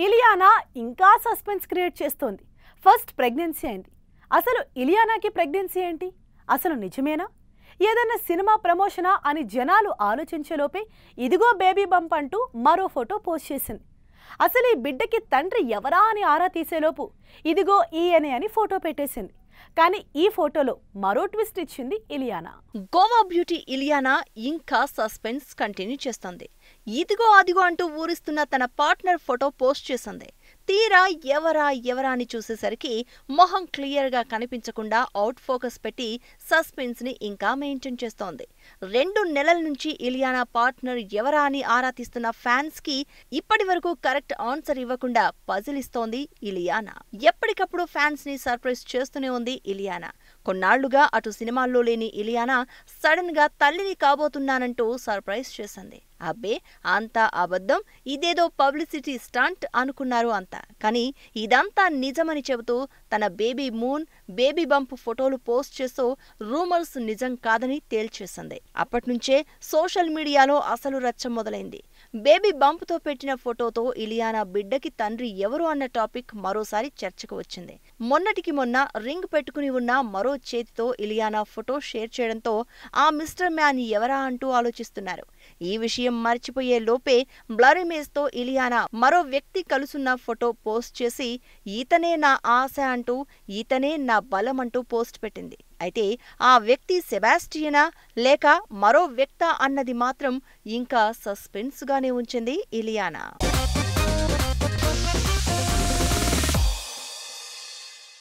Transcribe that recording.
ఇలియానా ఇంకా suspense create చేస్తోంది first pregnancy అయింది అసలు ఇలియానాకి ప్రెగ్నెన్సీ ఏంటి అసలు నిజమేనా ఏదైనా సినిమా ప్రమోషనా అని జనాలు ఆలోచించేలోపే ఇదిగో బేబీ బంప్ అంటూ మరో ఫోటో పోస్ట్ చేసింది అసలు ఈ బిడ్డకి తండ్రి ఎవరా అని ఆరా తీసేలోపు ఇదిగో ఈయనే అని ఫోటో పెట్టేసింది కానీ ఈ ఫోటోలో మరో ట్విస్ట్ ఇచ్చింది ఇలియానా గోవా బ్యూటీ ఇలియానా ఇంకా సస్పెన్స్ కంటిన్యూ చేస్తోంది ఇదిగో అదిగో అంటూ ఊరిస్తున్న తన పార్ట్నర్ ఫోటో పోస్ట్ చేసింది తీరా ఎవరా ఎవరా అని చూసేసరికి మొహం క్లియర్ గా కనిపించకుండా అవుట్ ఫోకస్ పెట్టి సస్పెన్స్ ని ఇంకా మెయింటైన్ చేస్తోంది రెండు నెలల నుంచి ఇలియానా పార్ట్నర్ ఎవరా అని ఆరా తీస్తున్న ఫ్యాన్స్ కి ఇప్పటి వరకు కరెక్ట్ ఆన్సర్ ఇవ్వకుండా పజిల్ ఇస్తోంది ఇలియానా ఎప్పటికప్పుడు ఫ్యాన్స్ ని సర్ప్రైజ్ చేస్తూనే ఉంది ఇలియానా కొన్నాళ్లుగా అటు సినిమాల్లో లేని ఇలియానా సడన్ గా తల్లిని కాబోతున్నానంటూ సర్ప్రైజ్ చేసింది అబ్బే అంతా అబద్ధం ఇదేదో పబ్లిసిటీ స్టంట్ అనుకున్నారు అంతా కానీ ఇదంతా నిజమని చెబుతూ తన బేబీ మూన్ బేబీ బంప్ ఫోటోలు పోస్ట్ చేస్తూ రూమర్స్ నిజం కాదని తేల్చేసింది అప్పట్నుంచే సోషల్ మీడియాలో అసలు రచ్చ మొదలైంది బేబీ బంప్తో పెట్టిన ఫోటోతో ఇలియానా బిడ్డకి తండ్రి ఎవరు అన్న టాపిక్ మరోసారి చర్చకు వచ్చింది మొన్నటికి మొన్న రింగ్ పెట్టుకుని ఉన్న మరో చేతితో ఇలియానా ఫోటో షేర్ చేయడంతో ఆ మిస్టర్ మ్యాన్ ఎవరా అంటూ ఆలోచిస్తున్నారు ఈ విషయం మర్చిపోయే లోపే బ్లర్ ఇమేజ్ తో ఇలియానా మరో వ్యక్తి కలుసున్న ఫోటో పోస్ట్ చేసి ఈతనే నా ఆశ అంటూ ఈతనే నా బలం అంటూ పోస్ట్ పెట్టింది అయితే ఆ వ్యక్తి సెబాస్టియనా లేక మరో వ్యక్త అన్నది మాత్రం ఇంకా సస్పెన్స్ గానే ఉంచింది ఇలియానా